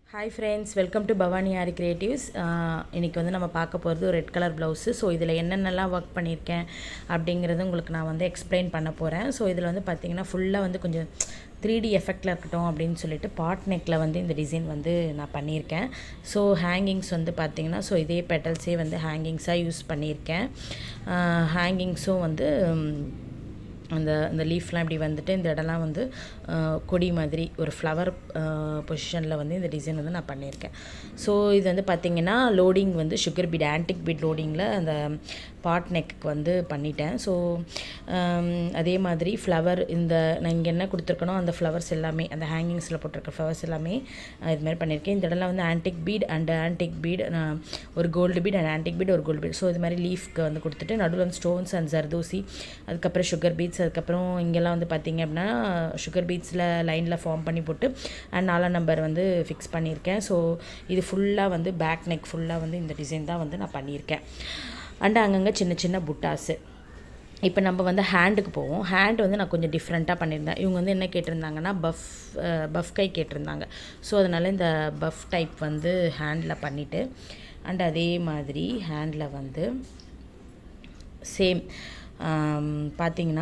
hi friends welcome to Bhavani Aari creatives இன்றைக்கி வந்து நம்ம பார்க்க போகிறது ஒரு ரெட் கலர் ப்ளவுஸு ஸோ இதில் என்னென்னலாம் ஒர்க் பண்ணியிருக்கேன் அப்படிங்கிறது உங்களுக்கு நான் வந்து எக்ஸ்பிளைன் பண்ண போகிறேன் ஸோ இதில் வந்து பார்த்திங்கன்னா ஃபுல்லாக வந்து கொஞ்சம் த்ரீ டி எஃபெக்டில் இருக்கட்டும் அப்படின்னு சொல்லிட்டு பாட் நெக்கில் வந்து இந்த டிசைன் வந்து நான் பண்ணியிருக்கேன் ஸோ ஹேங்கிங்ஸ் வந்து பார்த்திங்கன்னா ஸோ இதே பெட்டல்ஸே வந்து ஹேங்கிங்ஸாக யூஸ் பண்ணியிருக்கேன் ஹேங்கிங்ஸும் வந்து அந்த அந்த லீஃப்லாம் இப்படி வந்துட்டு இந்த இடம்லாம் வந்து கொடி மாதிரி ஒரு ஃப்ளவர் பொசிஷனில் வந்து இந்த டிசைன் வந்து நான் பண்ணியிருக்கேன் ஸோ இது வந்து பார்த்திங்கன்னா லோடிங் வந்து சுகர் பீட் ஆன்டிக் பீட் லோடிங்கில் அந்த பாட் நெக்கு வந்து பண்ணிட்டேன் ஸோ அதே மாதிரி ஃப்ளவர் இந்த நான் இங்கே என்ன கொடுத்துருக்கனோ அந்த ஃப்ளவர்ஸ் எல்லாமே அந்த ஹேங்கிங்ஸில் போட்டிருக்க ஃப்ளவர்ஸ் எல்லாமே இது மாதிரி பண்ணியிருக்கேன் இந்த இடம்லாம் வந்து antique bead and antique bead ஒரு gold bead and antique bead ஒரு கோல்டு பீட் ஸோ இது மாதிரி லீஃப்க்கு வந்து கொடுத்துட்டு நடுவில் வந்து ஸ்டோன்ஸ் அண்ட் ஜர்தோசி அதுக்கப்புறம் சுகர் பீட்ஸ் அதுக்கப்புறம் இங்கெல்லாம் வந்து பார்த்திங்க அப்படின்னா சுகர் பீட்ஸில் லைனில் ஃபார்ம் பண்ணி போட்டு அண்ட் நாலாம் நம்பர் வந்து ஃபிக்ஸ் பண்ணியிருக்கேன் ஸோ இது ஃபுல்லாக வந்து பேக் நெக் ஃபுல்லாக வந்து இந்த டிசைன் தான் வந்து நான் பண்ணியிருக்கேன் அண்ட் அங்கங்கே சின்ன சின்ன புட்டாஸு இப்போ நம்ம வந்து ஹேண்டுக்கு போவோம் ஹேண்ட் வந்து நான் கொஞ்சம் டிஃப்ரெண்ட்டாக பண்ணியிருந்தேன் இவங்க வந்து என்ன கேட்டிருந்தாங்கன்னா பஃப் பஃப் கை கேட்டிருந்தாங்க ஸோ அதனால் இந்த பஃப் டைப் வந்து ஹேண்டில் பண்ணிவிட்டு அண்ட் அதே மாதிரி ஹேண்டில் வந்து சேம் பார்த்தீங்கன்னா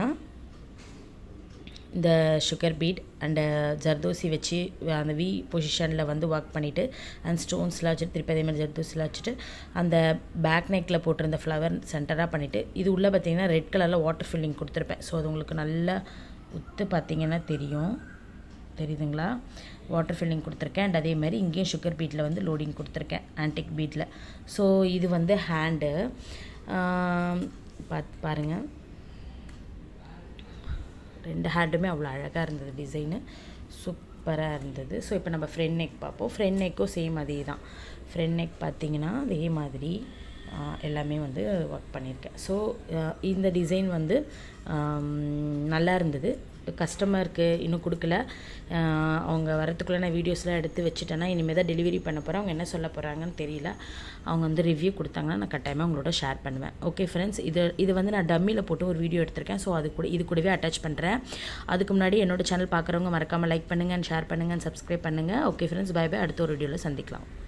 இந்த சுகர் பீட் அண்டு ஜர்தோசி வச்சு அந்த வி பொசிஷனில் வந்து ஒர்க் பண்ணிவிட்டு அண்ட் ஸ்டோன்ஸ்லாம் வச்சுட்டு திருப்பி அதே மாதிரி ஜர்தோசிலாம் வச்சுட்டு அந்த பேக் நெக்கில் போட்டிருந்த ஃப்ளவர் சென்டராக பண்ணிவிட்டு இது உள்ளே பார்த்தீங்கன்னா ரெட் கலரில் வாட்டர் ஃபில்லிங் கொடுத்துருப்பேன் ஸோ அது உங்களுக்கு நல்லா உத்து பார்த்தீங்கன்னா தெரியும் தெரியுதுங்களா வாட்டர் ஃபில்லிங் கொடுத்துருக்கேன் அண்ட் அதே மாதிரி இங்கேயும் சுகர் பீட்டில் வந்து லோடிங் கொடுத்துருக்கேன் ஆன்டிக் பீட்டில் ஸோ இது வந்து ஹேண்டு பார்த்து பாருங்கள் ரெண்டு ஹேண்டுமே அவ்வளோ அழகாக இருந்தது டிசைனு சூப்பராக இருந்தது ஸோ இப்போ நம்ம ஃப்ரெண்ட் நெக் பார்ப்போம் ஃப்ரெண்ட் நெக்கும் சேம் அதே தான் ஃப்ரெண்ட் நெக் பார்த்திங்கன்னா அதே மாதிரி எல்லாமே வந்து ஒர்க் பண்ணியிருக்கேன் ஸோ இந்த டிசைன் வந்து நல்லா இருந்தது கஸ்டமருக்கு இன்னும் கொடுக்கல அவங்க வரத்துக்குள்ளே நான் வீடியோஸ்லாம் எடுத்து வச்சுட்டேன்னா இனிமேல் தான் டெலிவரி பண்ண போகிறேன் அவங்க என்ன சொல்ல போகிறாங்கன்னு தெரியல அவங்க வந்து ரிவ்யூ கொடுத்தாங்கன்னா நான் கட்டாயமாக அவங்களோட ஷேர் பண்ணுவேன் ஓகே ஃப்ரெண்ட்ஸ் இது இது வந்து நான் டம்மியில் போட்டு ஒரு வீடியோ எடுத்திருக்கேன் ஸோ அது கூட இது கூடவே அட்டாச் பண்ணுறேன் அதுக்கு முன்னாடி என்னோட சேனல் பார்க்குறவங்க மறக்காமல் லைக் பண்ணுங்கள் ஷேர் பண்ணுங்கள் சப்ஸ்கிரைப் பண்ணுங்கள் ஓகே ஃப்ரெண்ட்ஸ் பை பை அடுத்த ஒரு வீடியோவில் சந்திக்கலாம்